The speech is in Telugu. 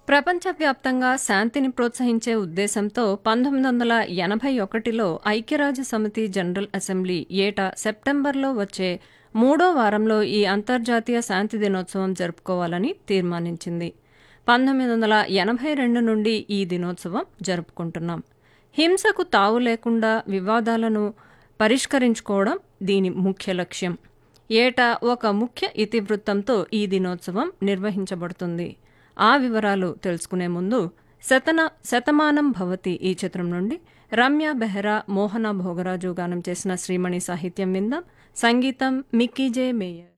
ప్రపంచవ్యాప్తంగా శాంతిని ప్రోత్సహించే ఉద్దేశంతో పంతొమ్మిది వందల ఎనభై ఒకటిలో ఐక్యరాజ్య సమితి జనరల్ అసెంబ్లీ ఏటా సెప్టెంబర్లో వచ్చే మూడో వారంలో ఈ అంతర్జాతీయ శాంతి దినోత్సవం జరుపుకోవాలని తీర్మానించింది పంతొమ్మిది వందల ఎనభై రెండు నుండి ఈ దినోత్సవం జరుపుకుంటున్నాం హింసకు తావు లేకుండా వివాదాలను పరిష్కరించుకోవడం దీని ముఖ్య లక్ష్యం ఏటా ఒక ముఖ్య ఇతివృత్తంతో ఈ దినోత్సవం నిర్వహించబడుతుంది ఆ వివరాలు తెలుసుకునే ముందు శతన శతమానం భవతి ఈ చిత్రం నుండి రమ్య బెహ్రా మోహన భోగరాజు గానం చేసిన శ్రీమణి సాహిత్యం విందాం సంగీతం మిక్కీ జే మేయర్